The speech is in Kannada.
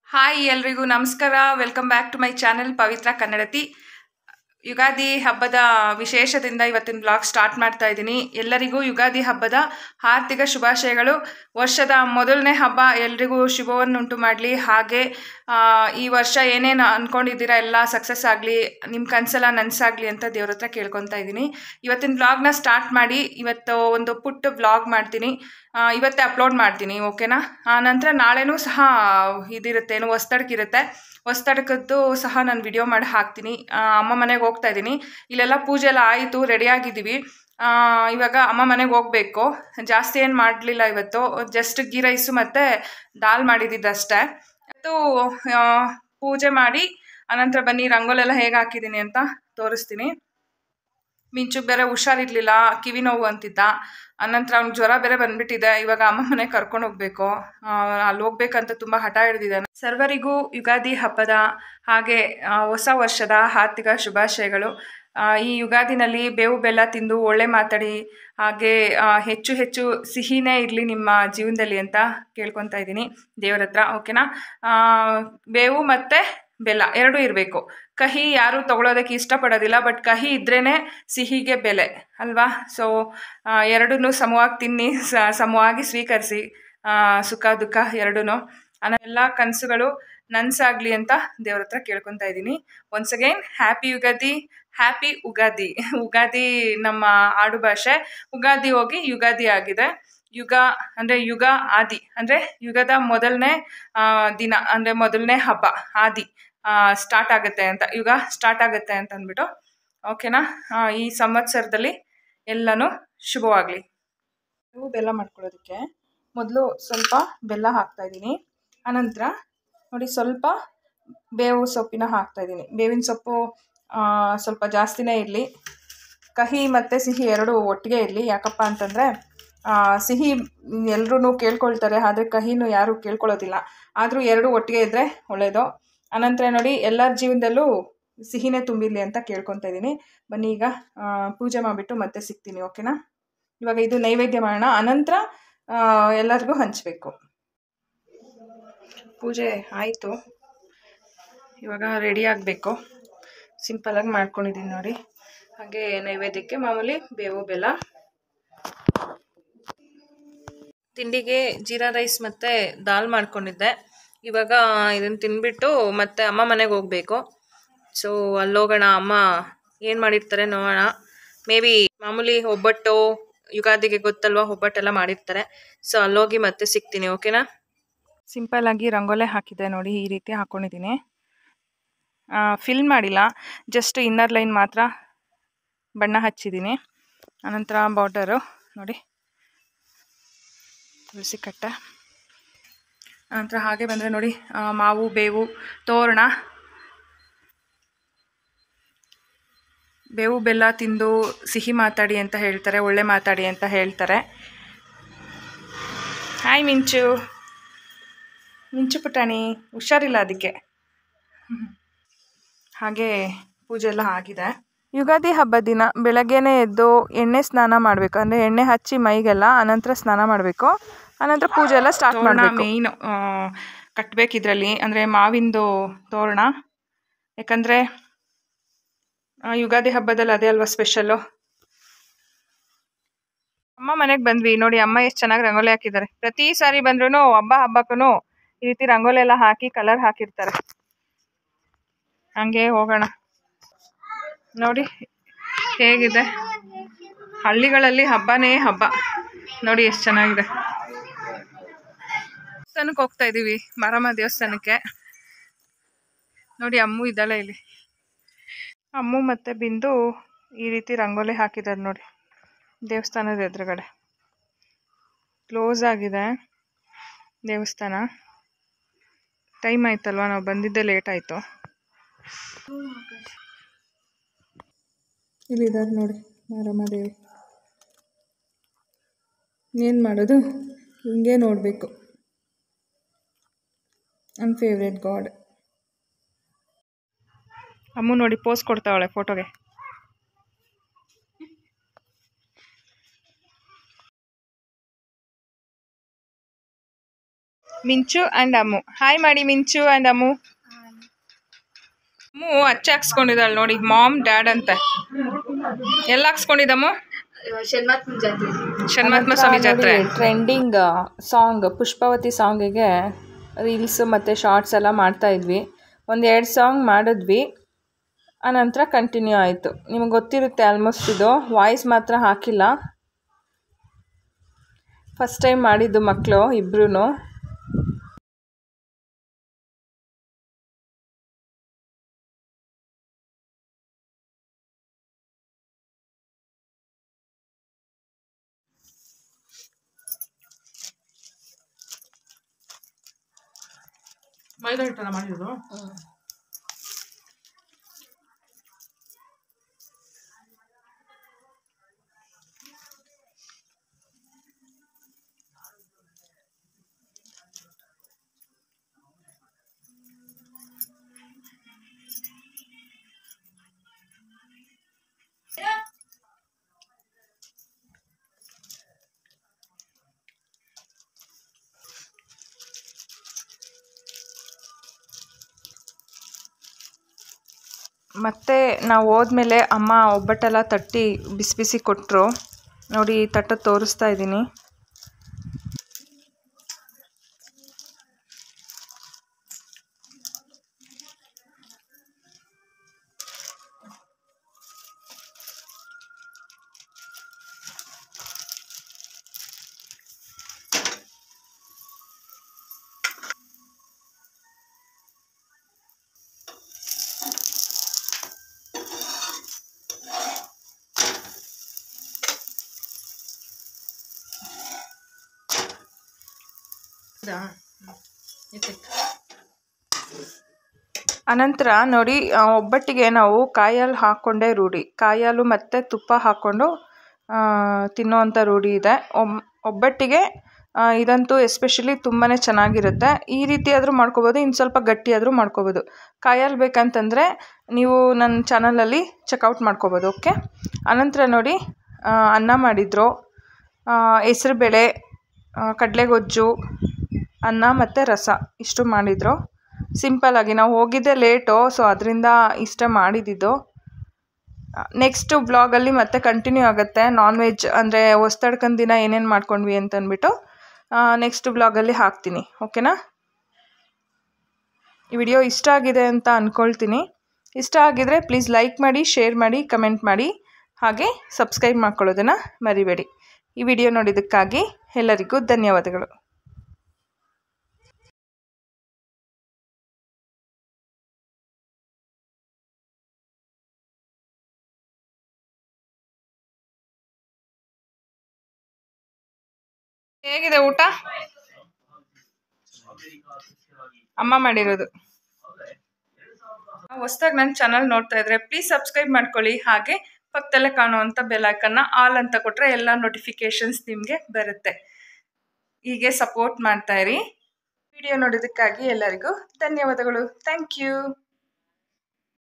ಹಾಯ್ ಎಲ್ರಿಗೂ ನಮಸ್ಕಾರ welcome back to my channel Pavithra Kannadathi Ugadi ಹಬ್ಬದ ವಿಶೇಷದಿಂದ ಇವತ್ತಿನ ಬ್ಲಾಗ್ ಸ್ಟಾರ್ಟ್ ಮಾಡ್ತಾ ಇದ್ದೀನಿ ಎಲ್ಲರಿಗೂ ಯುಗಾದಿ ಹಬ್ಬದ ಆರ್ಥಿಕ ಶುಭಾಶಯಗಳು ವರ್ಷದ ಮೊದಲನೇ ಹಬ್ಬ ಎಲ್ರಿಗೂ ಶುಭವನ್ನುಂಟು ಮಾಡಲಿ ಹಾಗೆ ಆ, ಈ ವರ್ಷ ಏನೇನು ಅಂದ್ಕೊಂಡಿದ್ದೀರಾ ಎಲ್ಲ ಸಕ್ಸಸ್ ಆಗಲಿ ನಿಮ್ಮ ಕನಸೆಲ್ಲ ನನಸಾಗಲಿ ಅಂತ ದೇವ್ರ ಹತ್ರ ಕೇಳ್ಕೊತಾ ಇದ್ದೀನಿ ಇವತ್ತಿನ ಬ್ಲಾಗ್ನ ಸ್ಟಾರ್ಟ್ ಮಾಡಿ ಇವತ್ತು ಒಂದು ಪುಟ್ಟ ಬ್ಲಾಗ್ ಮಾಡ್ತೀನಿ ಆ, ಇವತ್ತೇ ಅಪ್ಲೋಡ್ ಮಾಡ್ತೀನಿ ಓಕೆನಾ ಆ ನಂತರ ನಾಳೆನೂ ಸಹ ಇದಿರುತ್ತೆ ಏನು ಹೊಸ್ತಡ್ಕಿರುತ್ತೆ ಹೊಸ್ತಡ್ಕದ್ದು ಸಹ ನಾನು ವಿಡಿಯೋ ಮಾಡಿ ಹಾಕ್ತೀನಿ ಆ, ಅಮ್ಮ ಮನೆಗೆ ಹೋಗ್ತಾ ಇದ್ದೀನಿ ಇಲ್ಲೆಲ್ಲ ಪೂಜೆ ಎಲ್ಲ ಆಯಿತು ರೆಡಿಯಾಗಿದ್ದೀವಿ ಇವಾಗ ಅಮ್ಮ ಮನೆಗೆ ಹೋಗಬೇಕು ಜಾಸ್ತಿ ಏನು ಮಾಡಲಿಲ್ಲ ಇವತ್ತು ಜಸ್ಟ್ ಗೀ ರೈಸು ಮತ್ತು ದಾಲ್ ಮಾಡಿದ್ದಿದ್ದಷ್ಟೇ ಇವತ್ತು ಆ, ಪೂಜೆ ಮಾಡಿ ಅನಂತರ ಬನ್ನಿ ರಂಗೋಲೆಲ್ಲ ಹೇಗೆ ಹಾಕಿದ್ದೀನಿ ಅಂತ ತೋರಿಸ್ತೀನಿ ಮಿಂಚು ಬೇರೆ ಹುಷಾರಿರ್ಲಿಲ್ಲ ಕಿವಿ ನೋವು ಅಂತಿದ್ದ ಅನಂತರ ಅವ್ನಿಗೆ ಜ್ವರ ಬೇರೆ ಬಂದ್ಬಿಟ್ಟಿದೆ ಇವಾಗ ಅಮ್ಮ ಮನೆಗೆ ಕರ್ಕೊಂಡು ಹೋಗ್ಬೇಕು ಆ, ಅಲ್ಲಿ ಹೋಗ್ಬೇಕಂತ ತುಂಬ ಹಠ ಹಿಡಿದಿದ್ದಾನೆ ಸರ್ವರಿಗೂ ಯುಗಾದಿ ಹಬ್ಬದ ಹಾಗೆ ಆ, ಹೊಸ ವರ್ಷದ ಆರ್ಥಿಕ ಶುಭಾಶಯಗಳು ಆ, ಈ ಯುಗಾದಿನಲ್ಲಿ ಬೇವು ಬೆಲ್ಲ ತಿಂದು ಒಳ್ಳೆ ಮಾತಾಡಿ ಹಾಗೆ ಆ, ಹೆಚ್ಚು ಹೆಚ್ಚು ಸಿಹಿನೇ ಇರಲಿ ನಿಮ್ಮ ಜೀವನದಲ್ಲಿ ಅಂತ ಕೇಳ್ಕೊತಾ ಇದ್ದೀನಿ ದೇವ್ರ ಹತ್ರ ಓಕೆನಾ ಆ, ಬೇವು ಮತ್ತು ಬೆಲ್ಲ ಎರಡೂ ಇರಬೇಕು ಕಹಿ ಯಾರೂ ತಗೊಳ್ಳೋದಕ್ಕೆ ಇಷ್ಟಪಡೋದಿಲ್ಲ ಬಟ್ ಕಹಿ ಇದ್ರೇ ಸಿಹಿಗೆ ಬೆಲೆ ಅಲ್ವಾ ಸೊ ಎರಡನ್ನೂ ಸಮವಾಗಿ ತಿನ್ನಿ ಸ- ಸಮವಾಗಿ ಸ್ವೀಕರಿಸಿ ಆ, ಸುಖ ದುಃಖ ಎರಡೂ ಎಲ್ಲ ಕನಸುಗಳು ನನ್ಸಾಗ್ಲಿ ಅಂತ ದೇವ್ರ ಹತ್ರ ಕೇಳ್ಕೊತಾ ಇದ್ದೀನಿ once again happy Ugadi happy Ugadi Ugadi ನಮ್ಮ ಆಡು ಭಾಷೆ ಉಗಾದಿ ಹೋಗಿ ಯುಗಾದಿ ಆಗಿದೆ ಯುಗ ಅಂದರೆ ಯುಗ ಆದಿ ಅಂದರೆ ಯುಗದ ಮೊದಲನೇ ಆ, ದಿನ ಅಂದರೆ ಮೊದಲನೇ ಹಬ್ಬ ಆದಿ ಸ್ಟಾರ್ಟ್ ಆಗುತ್ತೆ ಅಂತ ಯುಗ ಸ್ಟಾರ್ಟ್ ಆಗುತ್ತೆ ಅಂತ ಅಂದ್ಬಿಟ್ಟು ಓಕೆನಾ ಆ, ಈ ಸಂವತ್ಸರದಲ್ಲಿ ಎಲ್ಲನೂ ಶುಭವಾಗಲಿ ನೀವು ಬೆಲ್ಲ ಮಾಡ್ಕೊಳ್ಳೋದಕ್ಕೆ ಮೊದಲು ಸ್ವಲ್ಪ ಬೆಲ್ಲ ಹಾಕ್ತಾ ಇದ್ದೀನಿ ಅನಂತರ ನೋಡಿ ಸ್ವಲ್ಪ ಬೇವು ಸೊಪ್ಪಿನ ಹಾಕ್ತಾ ಇದ್ದೀನಿ ಬೇವಿನ ಸೊಪ್ಪು ಆ, ಸ್ವಲ್ಪ ಜಾಸ್ತಿನೇ ಇರಲಿ ಕಹಿ ಮತ್ತು ಸಿಹಿ ಎರಡು ಒಟ್ಟಿಗೆ ಇರಲಿ ಯಾಕಪ್ಪ ಅಂತಂದರೆ ಸಿಹಿ ಎಲ್ಲರೂ ಕೇಳ್ಕೊಳ್ತಾರೆ ಆದರೆ ಕಹಿನೂ ಯಾರೂ ಕೇಳ್ಕೊಳ್ಳೋದಿಲ್ಲ ಆದರೂ ಎರಡು ಒಟ್ಟಿಗೆ ಇದ್ದರೆ ಒಳ್ಳೆಯದು ಅನಂತರ ನೋಡಿ ಎಲ್ಲರ ಜೀವನದಲ್ಲೂ ಸಿಹಿನೇ ತುಂಬಿರಲಿ ಅಂತ ಕೇಳ್ಕೊತಾ ಇದ್ದೀನಿ ಬನ್ನಿ ಈಗ ಆ, ಪೂಜೆ ಮಾಡಿಬಿಟ್ಟು ಮತ್ತೆ ಸಿಗ್ತೀನಿ ಓಕೆನಾ ಇವಾಗ ಇದು ನೈವೇದ್ಯ ಮಾಡೋಣ ಅನಂತರ ಆ, ಎಲ್ಲರಿಗೂ ಹಂಚಬೇಕು ಪೂಜೆ ಆಯಿತು ಇವಾಗ ರೆಡಿ ಆಗಬೇಕು ಸಿಂಪಲಾಗಿ ಮಾಡ್ಕೊಂಡಿದ್ದೀನಿ ನೋಡಿ ಹಾಗೆ ನೈವೇದ್ಯಕ್ಕೆ ಮಾಮೂಲಿ ಬೇವು ಬೆಲ್ಲ ತಿಂಡಿಗೆ ಜೀರಾ ರೈಸ್ ಮತ್ತು ದಾಲ್ ಮಾಡ್ಕೊಂಡಿದ್ದೆ ಇವಾಗ ಇದನ್ನು ತಿಂದ್ಬಿಟ್ಟು ಮತ್ತೆ ಅಮ್ಮ ಮನೆಗೆ ಹೋಗಬೇಕು ಸೊ ಅಲ್ಲೋಗೋಣ ಅಮ್ಮ ಏನು ಮಾಡಿರ್ತಾರೆ ನೋಡೋಣ ಮೇ ಬಿ ಮಾಮೂಲಿ ಒಬ್ಬಟ್ಟು ಯುಗಾದಿಗೆ ಗೊತ್ತಲ್ವಾ ಒಬ್ಬಟ್ಟೆಲ್ಲ ಮಾಡಿರ್ತಾರೆ ಸೊ ಅಲ್ಲೋಗಿ ಮತ್ತೆ ಸಿಗ್ತೀನಿ ಓಕೆನಾ ಸಿಂಪಲ್ ಆಗಿ ರಂಗೋಲೆ ಹಾಕಿದೆ ನೋಡಿ ಈ ರೀತಿ ಹಾಕ್ಕೊಂಡಿದ್ದೀನಿ ಫಿಲ್ ಮಾಡಿಲ್ಲ ಜಸ್ಟ್ ಇನ್ನರ್ ಲೈನ್ ಮಾತ್ರ ಬಣ್ಣ ಹಚ್ಚಿದ್ದೀನಿ ಅನಂತರ ಬಾರ್ಡರು ನೋಡಿ ತುಳಸಿ ಕಟ್ಟೆ ಅನಂತರ ಹಾಗೆ ಬಂದರೆ ನೋಡಿ ಆ, ಮಾವು ಬೇವು ತೋರಣ ಬೇವು ಬೆಲ್ಲ ತಿಂದು ಸಿಹಿ ಮಾತಾಡಿ ಅಂತ ಹೇಳ್ತಾರೆ ಒಳ್ಳೆ ಮಾತಾಡಿ ಅಂತ ಹೇಳ್ತಾರೆ ಹಾಯ್ ಮಿಂಚು ಮಿಂಚು ಪುಟಾಣಿ ಹುಷಾರಿಲ್ಲ ಅದಕ್ಕೆ ಹಾಗೆ ಪೂಜೆ ಎಲ್ಲ ಆಗಿದೆ ಯುಗಾದಿ ಹಬ್ಬದ ದಿನ ಬೆಳಗ್ಗೆನೇ ಎದ್ದು ಎಣ್ಣೆ ಸ್ನಾನ ಮಾಡಬೇಕು ಅಂದರೆ ಎಣ್ಣೆ ಹಚ್ಚಿ ಮೈಗೆಲ್ಲ ಅನಂತರ ಸ್ನಾನ ಮಾಡಬೇಕು ಅನಂತರ ಪೂಜೆ ಎಲ್ಲ ಸ್ಟಾರ್ಟ್ ಮಾಡಬೇಕು ಮೇಯ್ನ್ ಕಟ್ಟಬೇಕು ಇದರಲ್ಲಿ ಅಂದರೆ ಮಾವಿಂದು ತೋರಣ ಯಾಕಂದರೆ ಯುಗಾದಿ ಹಬ್ಬದಲ್ಲಿ ಅದೇ ಅಲ್ವಾ ಸ್ಪೆಷಲ್ಲು ಅಮ್ಮ ಮನೆಗೆ ಬಂದ್ವಿ ನೋಡಿ ಅಮ್ಮ ಎಷ್ಟು ಚೆನ್ನಾಗಿ ರಂಗೋಲಿ ಹಾಕಿದ್ದಾರೆ ಪ್ರತಿ ಸಾರಿ ಬಂದ್ರೂ ಹಬ್ಬ ಹಬ್ಬಕ್ಕೂ ಈ ರೀತಿ ರಂಗೋಲಿ ಎಲ್ಲ ಹಾಕಿ ಕಲರ್ ಹಾಕಿರ್ತಾರೆ ಹಂಗೆ ಹೋಗೋಣ ನೋಡಿ ಹೇಗಿದೆ ಹಳ್ಳಿಗಳಲ್ಲಿ ಹಬ್ಬನೇ ಹಬ್ಬ ನೋಡಿ ಎಷ್ಟು ಚೆನ್ನಾಗಿದೆ ದೇವಸ್ಥಾನಕ್ಕೆ ಹೋಗ್ತಾ ಇದ್ದೀವಿ ಮಾರಮ್ಮ ದೇವಸ್ಥಾನಕ್ಕೆ ನೋಡಿ ಅಮ್ಮು ಇದ್ದಾಳೆ ಇಲ್ಲಿ ಅಮ್ಮು ಮತ್ತು ಬಿಂದು ಈ ರೀತಿ ರಂಗೋಲಿ ಹಾಕಿದ್ದಾರೆ ನೋಡಿ ದೇವಸ್ಥಾನದ ಎದುರುಗಡೆ ಕ್ಲೋಸ್ ಆಗಿದೆ ದೇವಸ್ಥಾನ ಟೈಮ್ ಆಯ್ತಲ್ವಾ ನಾವು ಬಂದಿದ್ದೆ ಲೇಟ್ ಆಯಿತು ಇಲ್ಲಿದ್ದಾರೆ ನೋಡಿ ಮಾರಮ್ಮ ದೇವಿ ಏನು ಮಾಡೋದು ಹಿಂಗೆ ನೋಡಬೇಕು ನನ್ನ ಫೇವ್ರೆಟ್ ಗಾಡ್ ಅಮ್ಮು ನೋಡಿ ಪೋಸ್ ಕೊಡ್ತಾವಳೆ ಫೋಟೋಗೆ ಮಿಂಚು ಆ್ಯಂಡ್ ಅಮ್ಮು ಹಾಯ್ ಮಾಡಿ ಮಿಂಚು ಆ್ಯಂಡ್ ಅಮ್ಮು ಅಮ್ಮು ಅಚ್ಚ ಹಾಕ್ಸ್ಕೊಂಡಿದ್ದಾಳೆ ನೋಡಿ ಮಾಮ್ ಡ್ಯಾಡ್ ಅಂತ ಎಲ್ಲ ಹಾಕ್ಸ್ಕೊಂಡಿದ್ದಮ್ಮು ಶನ್ಮಾತ್ಮ ಜಾತ್ರೆ ಶನ್ಮಾತ್ಮ ಸ್ವಾಮಿ ಜಾತ್ರೆ ಟ್ರೆಂಡಿಂಗ್ ಸಾಂಗ್ ಪುಷ್ಪಾವತಿ ಸಾಂಗಿಗೆ ರೀಲ್ಸ್ ಮತ್ತು ಶಾರ್ಟ್ಸ್ ಎಲ್ಲ ಮಾಡ್ತಾ ಇದ್ವಿ ಒಂದು ಎರಡು ಸಾಂಗ್ ಮಾಡಿದ್ವಿ ಆನಂತರ ಕಂಟಿನ್ಯೂ ಆಯಿತು ನಿಮಗೆ ಗೊತ್ತಿರುತ್ತೆ ಆಲ್ಮೋಸ್ಟ್ ಇದು ವಾಯ್ಸ್ ಮಾತ್ರ ಹಾಕಿಲ್ಲ ಫಸ್ಟ್ ಟೈಮ್ ಮಾಡಿದ್ದು ಮಕ್ಕಳು ಇಬ್ಬರೂ ಮೈದಾ ಹಿಟ್ಟಲ್ಲ ಮಾಡಿರೋದು ಮತ್ತು ನಾವು ಹೋದ್ಮೇಲೆ ಅಮ್ಮ ಒಬ್ಬಟ್ಟೆಲ್ಲ ತಟ್ಟಿ ಬಿಸಿ ಬಿಸಿ ಕೊಟ್ಟರು ನೋಡಿ ಈ ತಟ್ಟು ತೋರಿಸ್ತಾ ಇದ್ದೀನಿ ಅನಂತರ ನೋಡಿ ಆ, ಒಬ್ಬಟ್ಟಿಗೆ ನಾವು ಕಾಯಿ ಹಾಲು ಹಾಕ್ಕೊಂಡೇ ರೂಢಿ ಕಾಯಿ ಹಾಲು ಮತ್ತು ತುಪ್ಪ ಹಾಕ್ಕೊಂಡು ಆ, ತಿನ್ನೋವಂಥ ರೂಢಿ ಇದೆ ಒಮ್ ಒಬ್ಬಟ್ಟಿಗೆ ಆ, ಇದಂತೂ ಎಸ್ಪೆಷಲಿ ತುಂಬಾ ಚೆನ್ನಾಗಿರುತ್ತೆ ಈ ರೀತಿ ಆದರೂ ಮಾಡ್ಕೋಬೋದು ಇನ್ನು ಸ್ವಲ್ಪ ಗಟ್ಟಿಯಾದರೂ ಮಾಡ್ಕೋಬೋದು ಕಾಯಿ ಹಾಲು ಬೇಕಂತಂದರೆ ನೀವು ನನ್ನ ಚಾನಲಲ್ಲಿ ಚೆಕ್ಔಟ್ ಮಾಡ್ಕೋಬೋದು ಓಕೆ ಅನಂತರ ನೋಡಿ ಆ, ಅನ್ನ ಮಾಡಿದರು ಹೆಸ್ರುಬೇಳೆ ಕಡಲೆಗೊಜ್ಜು ಅನ್ನ ಮತ್ತು ರಸ ಇಷ್ಟು ಮಾಡಿದರು ಸಿಂಪಲ್ಲಾಗಿ ನಾವು ಹೋಗಿದ್ದೆ ಲೇಟು ಸೊ ಅದರಿಂದ ಇಷ್ಟ ಮಾಡಿದ್ದಿದ್ದು ನೆಕ್ಸ್ಟ್ ಬ್ಲಾಗಲ್ಲಿ ಮತ್ತೆ ಕಂಟಿನ್ಯೂ ಆಗುತ್ತೆ ನಾನ್ ವೆಜ್ ಅಂದರೆ ಹೊಸ್ತಡ್ಕನ್ ದಿನ ಏನೇನು ಮಾಡ್ಕೊಂಡ್ವಿ ಅಂತಂದ್ಬಿಟ್ಟು ನೆಕ್ಸ್ಟ್ ಬ್ಲಾಗಲ್ಲಿ ಹಾಕ್ತೀನಿ ಓಕೆನಾ ಈ ವಿಡಿಯೋ ಇಷ್ಟ ಆಗಿದೆ ಅಂತ ಅಂದ್ಕೊಳ್ತೀನಿ ಇಷ್ಟ ಆಗಿದರೆ ಪ್ಲೀಸ್ ಲೈಕ್ ಮಾಡಿ ಶೇರ್ ಮಾಡಿ ಕಮೆಂಟ್ ಮಾಡಿ ಹಾಗೆ ಸಬ್ಸ್ಕ್ರೈಬ್ ಮಾಡ್ಕೊಳ್ಳೋದನ್ನು ಮರಿಬೇಡಿ ಈ ವಿಡಿಯೋ ನೋಡಿದ್ದಕ್ಕಾಗಿ ಎಲ್ಲರಿಗೂ ಧನ್ಯವಾದಗಳು ಹೇಗಿದೆ ಊಟ ಅಮ್ಮ ಮಾಡಿರೋದು ಹೊಸ್ದಾಗಿ ನನ್ನ ಚಾನಲ್ ನೋಡ್ತಾ ಇದ್ರೆ ಪ್ಲೀಸ್ ಸಬ್ಸ್ಕ್ರೈಬ್ ಮಾಡ್ಕೊಳ್ಳಿ ಹಾಗೆ ಪಕ್ಕದಲ್ಲೇ ಕಾಣುವಂಥ ಬೆಲೈಕನ್ನ ಆಲ್ ಅಂತ ಕೊಟ್ಟರೆ ಎಲ್ಲ ನೋಟಿಫಿಕೇಶನ್ಸ್ ನಿಮಗೆ ಬರುತ್ತೆ ಹೀಗೆ ಸಪೋರ್ಟ್ ಮಾಡ್ತಾ ಇರಿ ವಿಡಿಯೋ ನೋಡೋದಕ್ಕಾಗಿ ಎಲ್ಲರಿಗೂ ಧನ್ಯವಾದಗಳು ಥ್ಯಾಂಕ್ ಯು